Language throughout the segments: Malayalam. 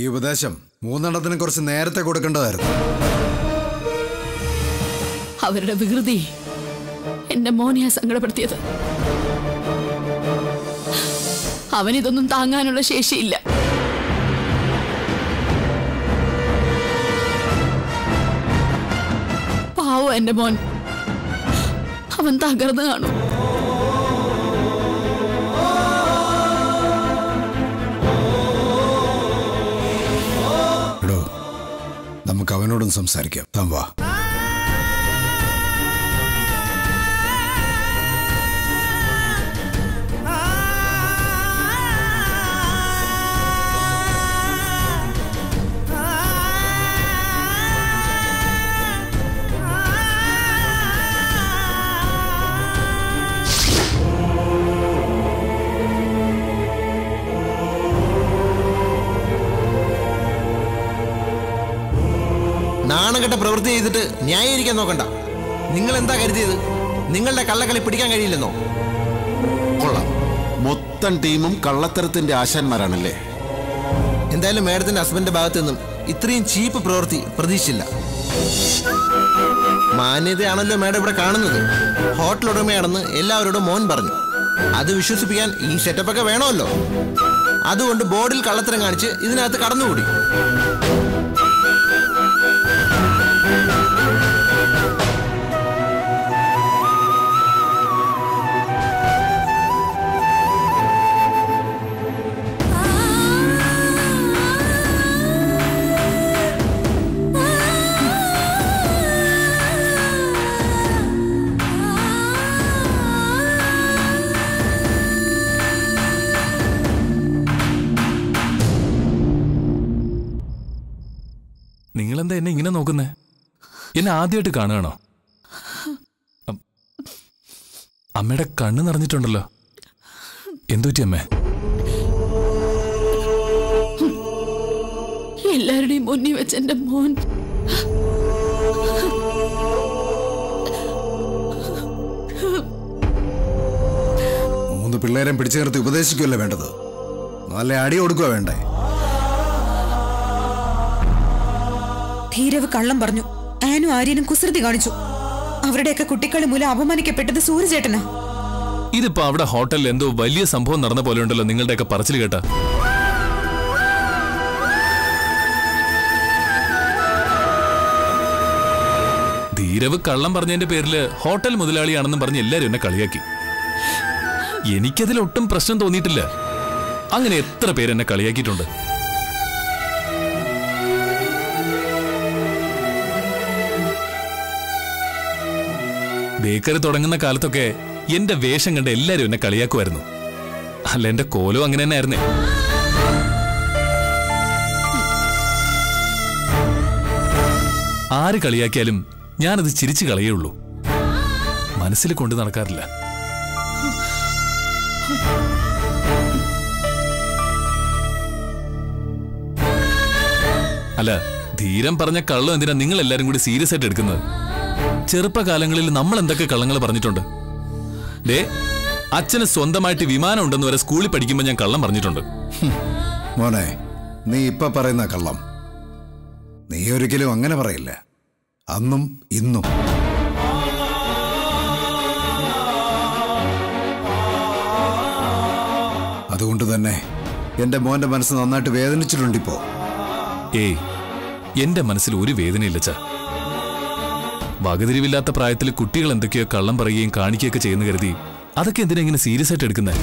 ഈ ഉപദേശം മൂന്നെണ്ണത്തിനും കുറച്ച് നേരത്തെ കൊടുക്കേണ്ടതായിരുന്നു അവരുടെ വികൃതി എന്റെ മോനെയാ സങ്കടപ്പെടുത്തിയത് അവനിതൊന്നും താങ്ങാനുള്ള ശേഷിയില്ല പാവോ എന്റെ മോൻ അവൻ തകർന്നു കാണും എടോ നമുക്ക് അവനോടും സംസാരിക്കാം താൻ വാ നാണംകെട്ട പ്രവൃത്തി ചെയ്തിട്ട് ന്യായീകരിക്കാൻ നോക്കണ്ട നിങ്ങൾ എന്താ കരുതിയത് നിങ്ങളുടെ കള്ളക്കളി പിടിക്കാൻ കഴിയില്ലെന്നോ കൊള്ളാം മൊത്തം ടീമും കള്ളത്തരത്തിന്റെ ആശാന്മാരാണല്ലേ എന്തായാലും മേഡത്തിന്റെ ഹസ്ബൻഡിന്റെ ഭാഗത്തു നിന്നും ഇത്രയും ചീപ്പ് പ്രവൃത്തി പ്രതീക്ഷിച്ചില്ല മാന്യതയാണല്ലോ മേഡം ഇവിടെ കാണുന്നത് ഹോട്ടൽ ഉടമയാണെന്ന് എല്ലാവരോടും മോൻ പറഞ്ഞു അത് വിശ്വസിപ്പിക്കാൻ ഈ സെറ്റപ്പൊക്കെ വേണമല്ലോ അതുകൊണ്ട് ബോർഡിൽ കള്ളത്തരം കാണിച്ച് ഇതിനകത്ത് കടന്നുകൂടി നിങ്ങളെന്താ എന്നെ ഇങ്ങനെ നോക്കുന്നേ എന്നെ ആദ്യമായിട്ട് കാണുകയാണോ അം, അമ്മയുടെ കണ്ണ് നിറഞ്ഞിട്ടുണ്ടല്ലോ എന്തുപറ്റി അമ്മേ എല്ലാവരുടെയും മുന്നിൽ വെച്ച് എന്റെ മോൻ മൂന്ന് പിള്ളേരെ പിടിച്ചു നിർത്തി ഉപദേശിക്കുമല്ലേ വേണ്ടത് നല്ല അടി കൊടുക്കുക വേണ്ടേ ധീരവ് കള്ളം പറഞ്ഞു ആനും ആര്യനും കുസൃതി കാണിച്ചു അവരുടെയൊക്കെ കുട്ടികളെ മൂലം അപമാനിക്കപ്പെട്ടത് സൂര്യചേട്ടനാ ഇതിപ്പോ അവിടെ ഹോട്ടലിൽ എന്തോ വലിയ സംഭവം നടന്ന പോലെ ഉണ്ടല്ലോ നിങ്ങളുടെയൊക്കെ പറച്ചിൽ കേട്ട ധീരവ് കള്ളം പറഞ്ഞതിന്റെ പേരില് ഹോട്ടൽ മുതലാളിയാണെന്നും പറഞ്ഞ് എല്ലാരും എന്നെ കളിയാക്കി എനിക്കതിൽ ഒട്ടും പ്രശ്നം തോന്നിയിട്ടില്ല അങ്ങനെ എത്ര പേരെന്നെ കളിയാക്കിയിട്ടുണ്ട് ബേക്കറി തുടങ്ങുന്ന കാലത്തൊക്കെ എന്റെ വേഷം കണ്ട് എല്ലാരും എന്നെ കളിയാക്കുമായിരുന്നു അല്ല എന്റെ കോലം അങ്ങനെ തന്നെ ആയിരുന്നേ ആര് കളിയാക്കിയാലും ഞാനത് ചിരിച്ചു കളയുള്ളൂ മനസ്സിൽ കൊണ്ടു നടക്കാറില്ല അല്ല ധീരം പറഞ്ഞ കള്ളം എന്തിനാ നിങ്ങൾ എല്ലാരും കൂടി സീരിയസ് ആയിട്ട് എടുക്കുന്നത് ചെറുപ്പകാലങ്ങളിൽ നമ്മൾ എന്തൊക്കെ കള്ളങ്ങൾ പറഞ്ഞിട്ടുണ്ട് ദേ അച്ഛന് സ്വന്തമായിട്ട് വിമാനം ഉണ്ടെന്ന് വരെ സ്കൂളിൽ പഠിക്കുമ്പോൾ ഞാൻ കള്ളം പറഞ്ഞിട്ടുണ്ട് മോനെ നീ ഇപ്പൊ പറയുന്ന കള്ളം നീ ഒരിക്കലും അങ്ങനെ പറയില്ല അന്നും ഇന്നും അതുകൊണ്ട് തന്നെ എന്റെ മോന്റെ മനസ്സ് നന്നായിട്ട് വേദനിച്ചിട്ടുണ്ടിപ്പോ ഏയ് എന്റെ മനസ്സിൽ ഒരു വേദനയില്ല ചാ വകതിരിവില്ലാത്ത പ്രായത്തിൽ കുട്ടികൾ എന്തൊക്കെയോ കള്ളം പറയുകയും കാണിക്കുകയൊക്കെ ചെയ്യുന്ന കരുതി അതൊക്കെ എന്തിനാ ഇങ്ങനെ സീരിയസ് ആയിട്ട് എടുക്കുന്നത്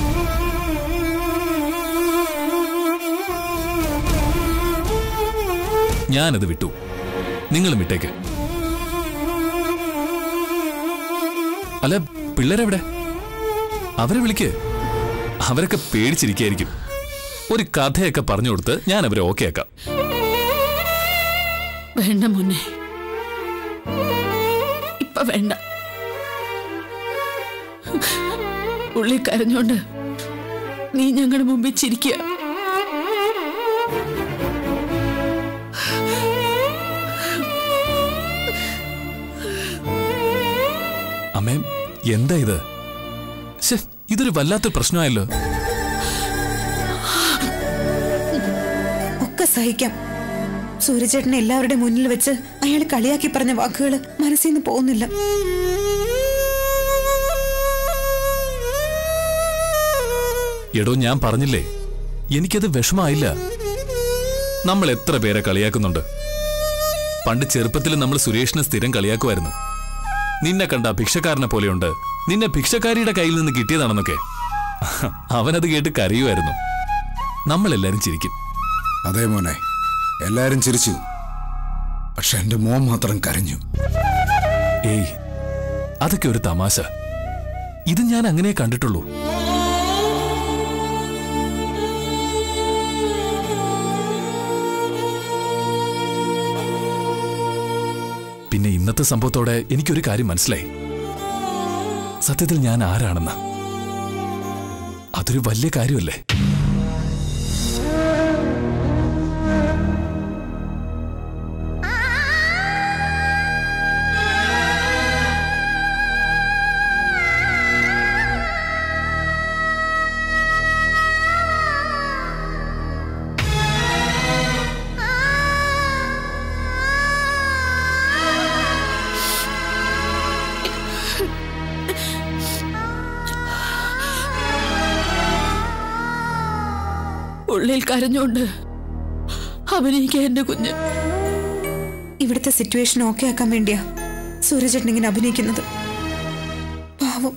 ഞാനത് വിട്ടു നിങ്ങളും വിട്ടേക്ക് അല്ല പിള്ളേരെവിടെ അവരെ വിളിക്ക് അവരൊക്കെ പേടിച്ചിരിക്കായിരിക്കും ഒരു കഥയൊക്കെ പറഞ്ഞു കൊടുത്ത് ഞാൻ അവരെ ഓക്കെ ആക്കാം വേണ്ട മോനെ ഇപ്പൊ വേണ്ട ഉള്ളി കരഞ്ഞോണ്ട് നീ ഞങ്ങളുടെ മുമ്പിൽ ചിരിക്കുക അമ്മേ എന്താ ഇത് ശ്ശെ, ഇതൊരു വല്ലാത്ത പ്രശ്നമായല്ലോ ഒക്കെ ഒക്കെ സഹിക്കാം സൂര്യചേട്ടനെ എല്ലാവരുടെ മുന്നിൽ വെച്ച് അയാൾ കളിയാക്കി പറഞ്ഞ വാക്കുകൾ മനസ്സിൽ നിന്ന് പോകുന്നില്ല എടോ ഞാൻ പറഞ്ഞില്ലേ എനിക്കത് വിഷമായില്ല നമ്മൾ എത്ര പേരെ കളിയാക്കുന്നുണ്ട് പണ്ട് ചെറുപ്പത്തിൽ നമ്മൾ സുരേഷിനെ സ്ഥിരം കളിയാക്കുമായിരുന്നു നിന്നെ കണ്ട ഭിക്ഷക്കാരനെ പോലെയുണ്ട് നിന്നെ ഭിക്ഷക്കാരിയുടെ കയ്യിൽ നിന്ന് കിട്ടിയതാണെന്നൊക്കെ അവനത് കേട്ട് കരയുമായിരുന്നു നമ്മളെല്ലാരും ചിരിക്കും അതേ മോനെ എല്ലാരും ചിരിച്ചു പക്ഷെ എന്റെ മോൻ മാത്രം കരഞ്ഞു ഏയ് അതൊക്കെ ഒരു തമാശ ഇത് ഞാൻ അങ്ങനെ കണ്ടിട്ടുള്ളൂ പിന്നെ ഇന്നത്തെ സംഭവത്തോടെ എനിക്കൊരു കാര്യം മനസ്സിലായി സത്യത്തിൽ ഞാൻ ആരാണെന്ന് അതൊരു വലിയ കാര്യമല്ലേ ഉള്ളിൽ കരഞ്ഞുകൊണ്ട് അഭിനയിക്കുക എന്റെ കുഞ്ഞ് ഇവിടുത്തെ സിറ്റുവേഷൻ ഓക്കെ ആക്കാൻ വേണ്ടിയാ സൂര്യചേട്ടൻ ഇങ്ങനെ അഭിനയിക്കുന്നത് പാവം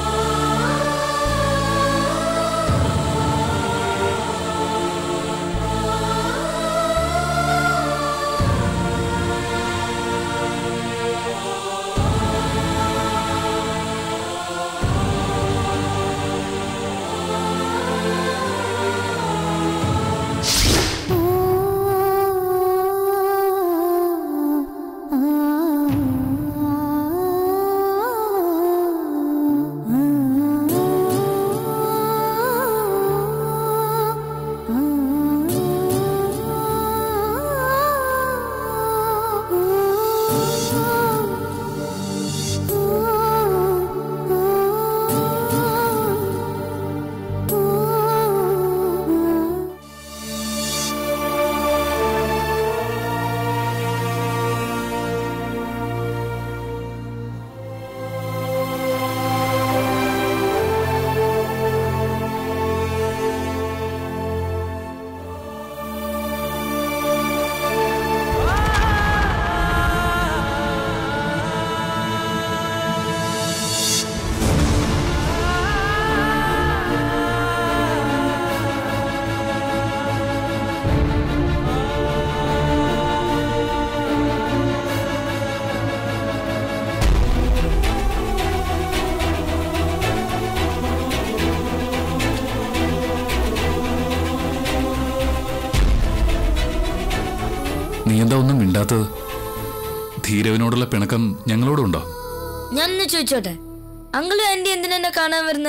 നീ എന്താ ഒന്നും മിണ്ടാത്തത് ധീരവിനോടുള്ള പിണക്കം ഞങ്ങളോടുണ്ടോ ഞാൻ ഒന്ന് ചോദിച്ചോട്ടെ അങ്കിളും ആന്റി എന്തിനാ എന്നെ കാണാൻ വരുന്നേ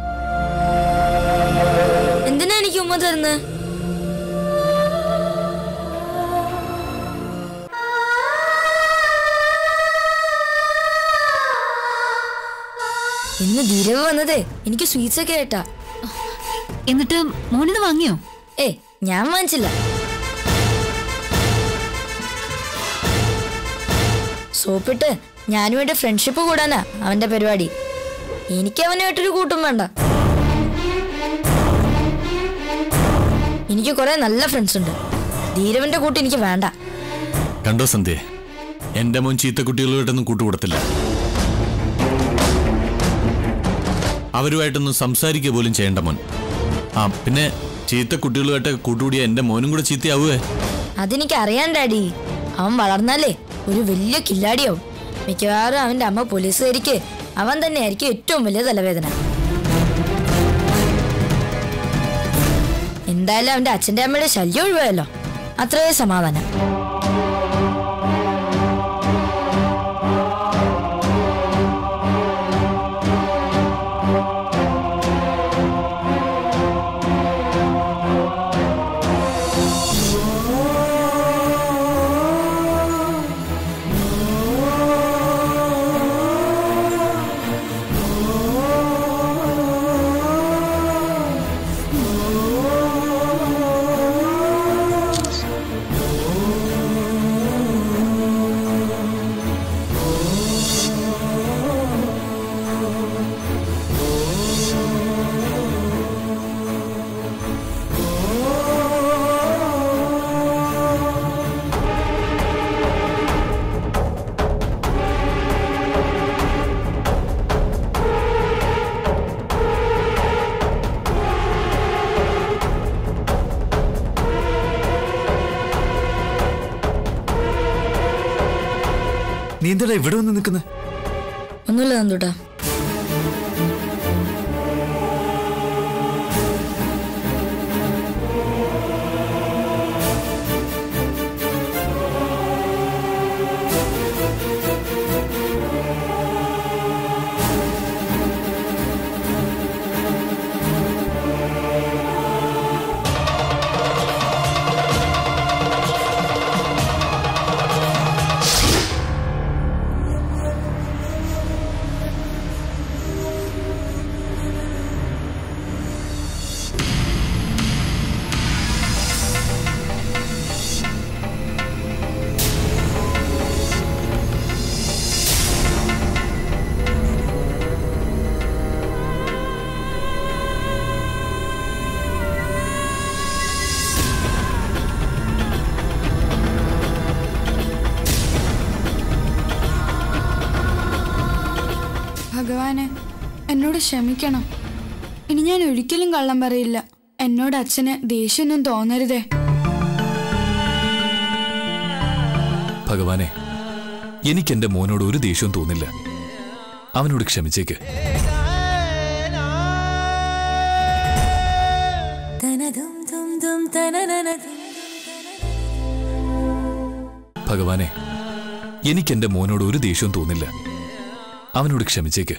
എന്തിനാ എനിക്ക് ഉമ്മ തരുന്നേ ഇന്ന് ധീരവ് വന്നതേ എനിക്ക് സ്വീറ്റ്സ് ഒക്കെ ആയിട്ടാ എന്നിട്ട് മോനിത് വാങ്ങിയോ ഏ ഞാൻ വാങ്ങിച്ചില്ല സോപ്പിട്ട് ഞാനുമായിട്ട് ഫ്രണ്ട്ഷിപ്പ് കൂടാനാ അവന്റെ പരിപാടി എനിക്ക് അവനുമായിട്ടൊരു കൂട്ടും വേണ്ട എനിക്ക് കുറെ നല്ല ഫ്രണ്ട്സ് ഉണ്ട് ധീരവന്റെ കൂട്ട് എനിക്ക് വേണ്ട കണ്ടോ സന്ധ്യ എന്റെ മോൻ ചീത്ത കുട്ടികളുമായിട്ടൊന്നും കൂട്ടുകൂടത്തില്ല അവരുമായിട്ടൊന്നും സംസാരിക്കുക പോലും ചെയ്യേണ്ട മോൻ ആ പിന്നെ ചീത്ത കുട്ടികളുമായിട്ട് കൂട്ടുകൂടിയ എന്റെ മോനും കൂടെ ചീത്തയാവുവേ അതെനിക്ക് അറിയാൻ ഡാഡി അവൻ വളർന്നാലേ ഒരു വലിയ കില്ലാടിയാവും മിക്കവാറും അവന്റെ അമ്മ പോലീസുകാരിക്ക് അവൻ തന്നെയായിരിക്കും ഏറ്റവും വലിയ തലവേദന എന്തായാലും അവന്റെ അച്ഛന്റെ അമ്മയുടെ ശല്യം ഒഴിവായല്ലോ അത്രേ സമാധാനം നീ എന്താടാ ഇവിടെ വന്ന് നിൽക്കുന്നത് ഒന്നുമില്ല നന്ദൂട്ടാ ഭഗവാനെ എന്നോട് ക്ഷമിക്കണം ഇനി ഞാൻ ഒരിക്കലും കള്ളം പറയില്ല എന്നോട് അച്ഛന് ദേഷ്യമൊന്നും തോന്നരുതേ ഭഗവാനെ എനിക്ക് എന്റെ മോനോട് ഒരു ദേഷ്യവും തോന്നില്ല അവനോട് ക്ഷമിച്ചേക്ക് ഭഗവാനെ എനിക്ക് എന്റെ മോനോട് ഒരു ദേഷ്യവും തോന്നില്ല അവനോട് ക്ഷമിച്ചേക്ക്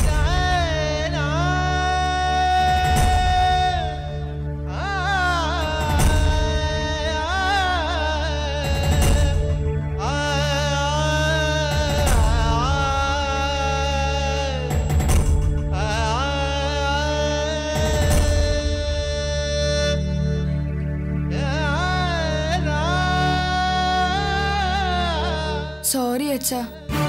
സോറി അച്ഛാ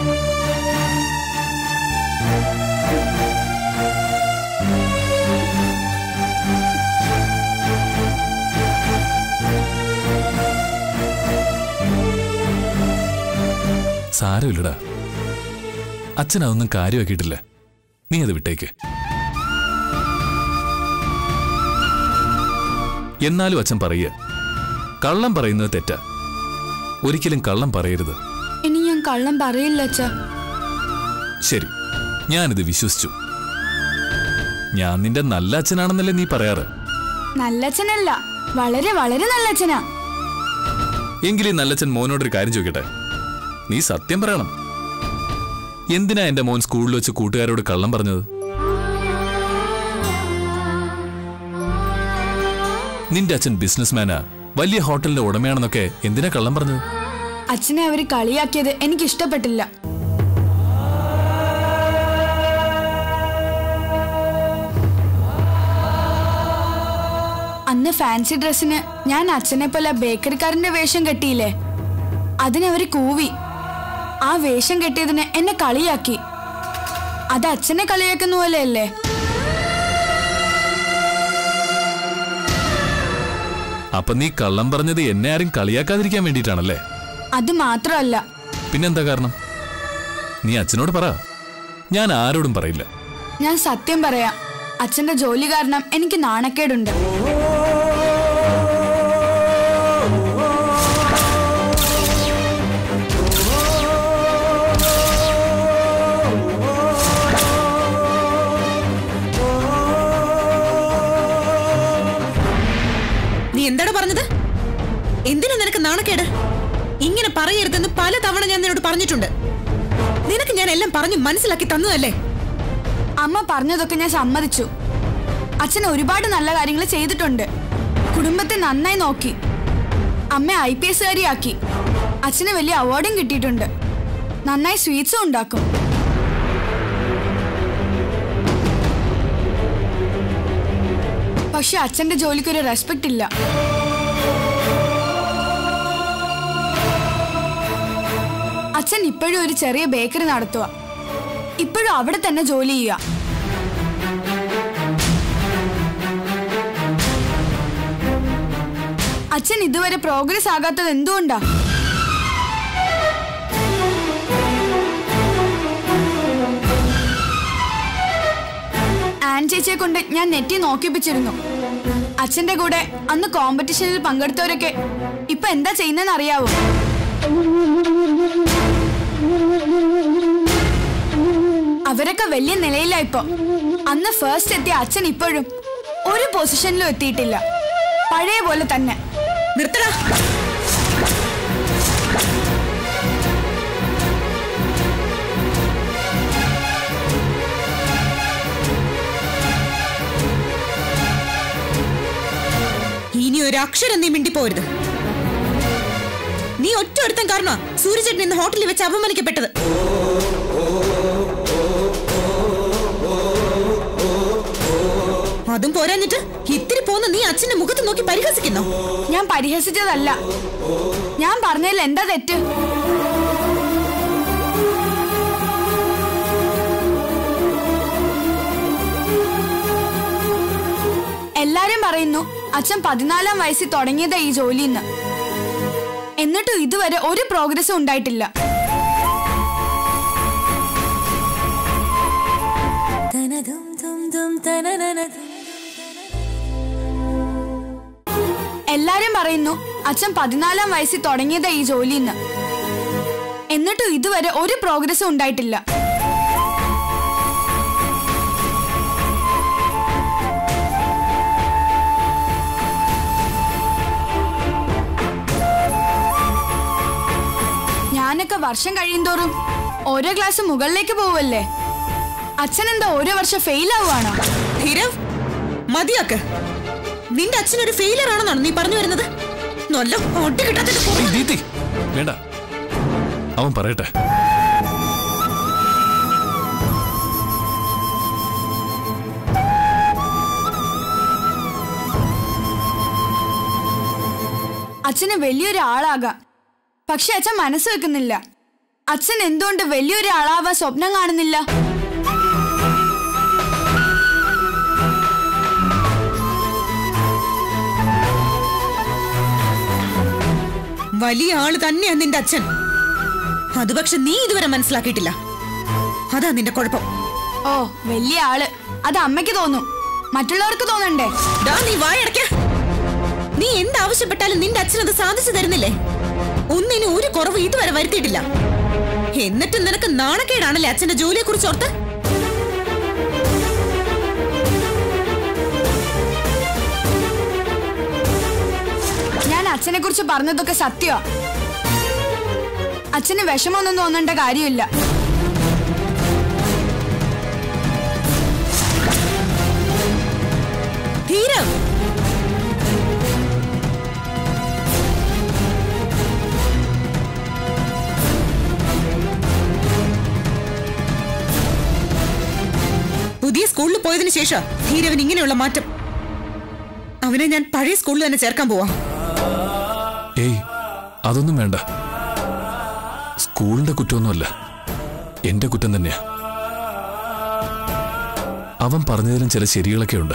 സാരമില്ലടാ അച്ഛൻ അതൊന്നും കാര്യമാക്കിയിട്ടില്ല നീ അത് വിട്ടേക്ക് എന്നാലും അച്ഛൻ പറയുക കള്ളം പറയുന്നത് തെറ്റാ ഒരിക്കലും കള്ളം പറയരുത് ഇനി ഞാൻ കള്ളം പറയില്ല അച്ഛാ ശരി ഞാനിത് വിശ്വസിച്ചു ഞാൻ നിന്റെ നല്ല അച്ഛനാണെന്നല്ലേ നീ പറയാറ് നല്ല അച്ഛനല്ല വളരെ വളരെ നല്ല അച്ഛനാ എങ്കിലും ഈ നല്ലച്ഛൻ മോനോടൊരു കാര്യം ചോദിക്കട്ടെ നീ സത്യം പറയണം എന്തിനാ എന്റെ മോൻ സ്കൂളിൽ വെച്ച് കൂട്ടുകാരോട് കള്ളം പറഞ്ഞത് നിന്റെ അച്ഛൻ ബിസിനസ്മാനാ വലിയ ഹോട്ടലിന്റെ ഉടമയാണെന്നൊക്കെ എന്തിനാ കള്ളം പറഞ്ഞത് അച്ഛനെ അവര് കളിയാക്കിയത് എനിക്ക് ഇഷ്ടപ്പെട്ടില്ല അന്ന് ഫാൻസി ഡ്രസ്സിന് ഞാൻ അച്ഛനെ പോലെ ബേക്കറിക്കാരന്റെ വേഷം കെട്ടിയില്ലേ അതിനവര് കൂവി ആ വേഷം കെട്ടിയതിന് എന്നെ കളിയാക്കി അത് അച്ഛനെ കളിയാക്കുന്ന പോലെയല്ലേ അപ്പൊ നീ കള്ളം പറഞ്ഞത് എന്നെ ആരും കളിയാക്കാതിരിക്കാൻ വേണ്ടിയിട്ടാണല്ലേ അത് മാത്രമല്ല പിന്നെന്താ കാരണം നീ അച്ഛനോട് പറ ഞാൻ ആരോടും പറയില്ല ഞാൻ സത്യം പറയാം അച്ഛന്റെ ജോലി കാരണം എനിക്ക് നാണക്കേടുണ്ട് നീ എന്താണ് പറഞ്ഞത് എന്തിനാ നിനക്ക് നാണക്കേട് ഇങ്ങനെ പറയരുതെന്ന് പല തവണ ഞാൻ നിന്നോട് പറഞ്ഞിട്ടുണ്ട് നിനക്ക് ഞാൻ എല്ലാം പറഞ്ഞു മനസ്സിലാക്കി തന്നതല്ലേ അമ്മ പറഞ്ഞതൊക്കെ ഞാൻ സമ്മതിച്ചു അച്ഛൻ ഒരുപാട് നല്ല കാര്യങ്ങൾ ചെയ്തിട്ടുണ്ട് കുടുംബത്തെ നന്നായി നോക്കി അമ്മ ഐ പി എസ്കാരിയാക്കി അച്ഛന് വലിയ അവാർഡും കിട്ടിയിട്ടുണ്ട് നന്നായി സ്വീറ്റ്സും ഉണ്ടാക്കും പക്ഷെ അച്ഛന്റെ ജോലിക്ക് ഒരു റെസ്പെക്ട് ഇല്ല അച്ഛൻ ഇപ്പോഴും ഒരു ചെറിയ ബേക്കറി നടത്തുക ഇപ്പോഴും അവിടെ തന്നെ ജോലി ചെയ്യുക അച്ഛൻ ഇതുവരെ പ്രോഗ്രസ് ആകാത്തത് എന്തുകൊണ്ടാ ആൻ ചേച്ചിയെ കൊണ്ട് ഞാൻ നെറ്റി നോക്കിപ്പിച്ചിരുന്നു അച്ഛന്റെ കൂടെ അന്ന് കോമ്പറ്റീഷനിൽ പങ്കെടുത്തവരൊക്കെ ഇപ്പൊ എന്താ ചെയ്യുന്നതെന്ന് അറിയാവോ അവരൊക്കെ വലിയ നിലയിലാ ഇപ്പൊ അന്ന് ഫസ്റ്റ് എത്തിയ അച്ഛൻ ഇപ്പോഴും ഒരു പൊസിഷനിലും എത്തിയിട്ടില്ല പഴയ പോലെ തന്നെ നിർത്തടാ ഇനി ഒരു അക്ഷരം നീ മിണ്ടിപ്പോരുത് നീ ഒറ്റ ഒരുത്തൻ കാരണ സൂര്യചേട്ടൻ ഇന്ന് ഹോട്ടലിൽ വെച്ച് അപമാനിക്കപ്പെട്ടത് അതും പോരാഞ്ഞിട്ട് ഇത്തിരി പോന്ന നീ അച്ഛന്റെ മുഖത്ത് നോക്കി പരിഹസിക്കുന്നോ ഞാൻ പരിഹസിച്ചതല്ല ഞാൻ പറഞ്ഞതിൽ എന്താ തെറ്റ് എല്ലാരും പറയുന്നു അച്ഛൻ പതിനാലാം വയസ്സിൽ തുടങ്ങിയതാ ഈ ജോലിന്ന് എന്നിട്ടും ഇതുവരെ ഒരു പ്രോഗ്രസ്സും ഉണ്ടായിട്ടില്ല എല്ലാരും പറയുന്നു അച്ഛൻ പതിനാലാം വയസ്സിൽ തുടങ്ങിയതാ ഈ ജോലിന്ന് എന്നിട്ടും ഇതുവരെ ഒരു പ്രോഗ്രസ്സും ഉണ്ടായിട്ടില്ല ഞാനൊക്കെ വർഷം കഴിയുന്തോറും ഓരോ ക്ലാസ് മുകളിലേക്ക് പോവല്ലേ അച്ഛൻ എന്താ ഓരോ വർഷം ഫെയിൽ ആവുകയാണോ ധീരവ് മതിയാക്ക് നിന്റെ അച്ഛൻ ഒരു ഫെയിലർ ആണെന്നാണ് നീ പറഞ്ഞു വരുന്നത് നല്ല ഒട്ടി കിട്ടാത്തിട്ട് പോ. ഏയ് ദീപ്തി വേണ്ട അവൻ പറയട്ടെ അച്ഛന് വലിയൊരു ആളാകാം പക്ഷെ അച്ഛൻ മനസ്സ് വെക്കുന്നില്ല അച്ഛൻ എന്തുകൊണ്ട് വലിയൊരു ആളാവാൻ സ്വപ്നം കാണുന്നില്ല വലിയ ആള് തന്നെയാ നിന്റെ അച്ഛൻ അത് പക്ഷെ നീ ഇതുവരെ മനസ്സിലാക്കിയിട്ടില്ല അതാ നിന്റെ കുഴപ്പം ഓ വലിയ ആള് അത് അമ്മയ്ക്ക് തോന്നും മറ്റുള്ളവർക്ക് തോന്നണ്ടേ ഡാ നീ വായടക്ക നീ എന്താവശ്യപ്പെട്ടാലും നിന്റെ അച്ഛൻ അത് സാധിച്ചു തരുന്നില്ലേ ഒന്നിനും ഒരു കുറവ് ഇതുവരെ വരുത്തിയിട്ടില്ല എന്നിട്ടും നിനക്ക് നാണക്കേടാണല്ലേ അച്ഛന്റെ ജോലിയെ കുറിച്ച് ഓർത്ത് ഞാൻ അച്ഛനെ കുറിച്ച് പറഞ്ഞതൊക്കെ സത്യമാ അച്ഛന് വിഷമമൊന്നും തോന്നേണ്ട കാര്യമില്ല ധീരം പുതിയ സ്കൂളിൽ പോയതിനു ശേഷം ധീരവൻ ഇങ്ങനെയുള്ള മാറ്റം അവനെ ഞാൻ പഴയ സ്കൂളിൽ തന്നെ ചേർക്കാൻ പോവാ ഏയ് അതൊന്നും വേണ്ട സ്കൂളിന്റെ കുറ്റമൊന്നുമല്ല എന്റെ കുറ്റം തന്നെയാ അവൻ പറഞ്ഞതിലും ചില ശരികളൊക്കെ ഉണ്ട്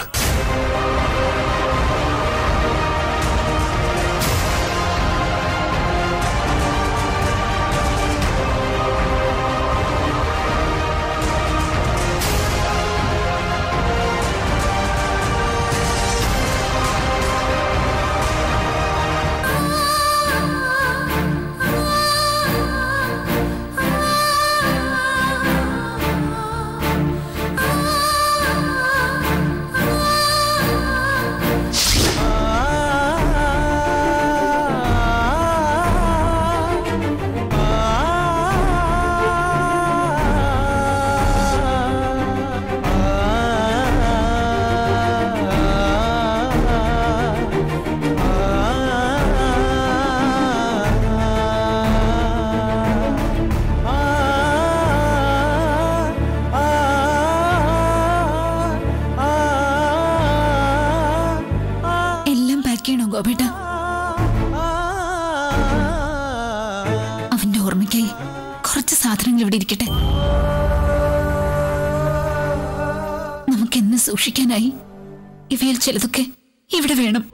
എല്ലാം പാക്ക് ചെയ്യണോ ഗോപേട്ട അവന്റെ ഓർമ്മയ്ക്കായി കുറച്ച് സാധനങ്ങൾ ഇവിടെ ഇരിക്കട്ടെ നമുക്കെന്ന് സൂക്ഷിക്കാനായി ഇവയിൽ ചിലതൊക്കെ ഇവിടെ വേണം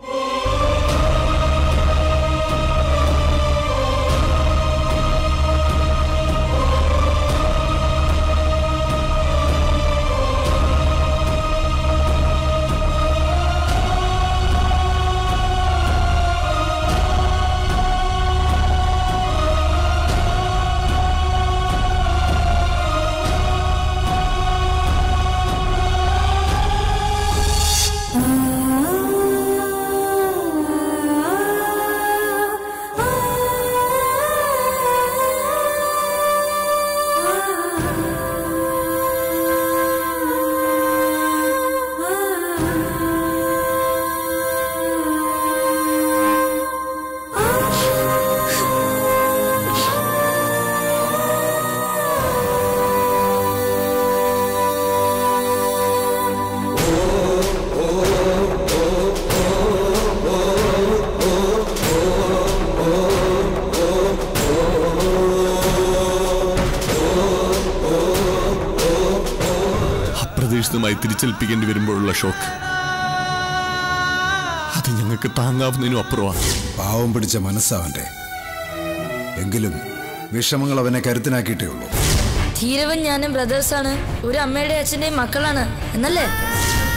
അപ്രതീക്ഷിതമായി തിരിച്ചേൽപ്പിക്കേണ്ടി വരുമ്പോഴുള്ള ഷോക്ക് അത് ഞങ്ങൾക്ക് താങ്ങാവുന്നതിനും അപ്പുറമാണ് പാവം പിടിച്ച മനസ്സാവന്റെ എങ്കിലും വിഷമങ്ങൾ അവനെ കരുത്തിനാക്കിയിട്ടേ ഉള്ളൂ ധീരവും ഞാനും ബ്രദേഴ്സാണ് ഒരു അമ്മയുടെ അച്ഛന്റെയും മക്കളാണ് എന്നല്ലേ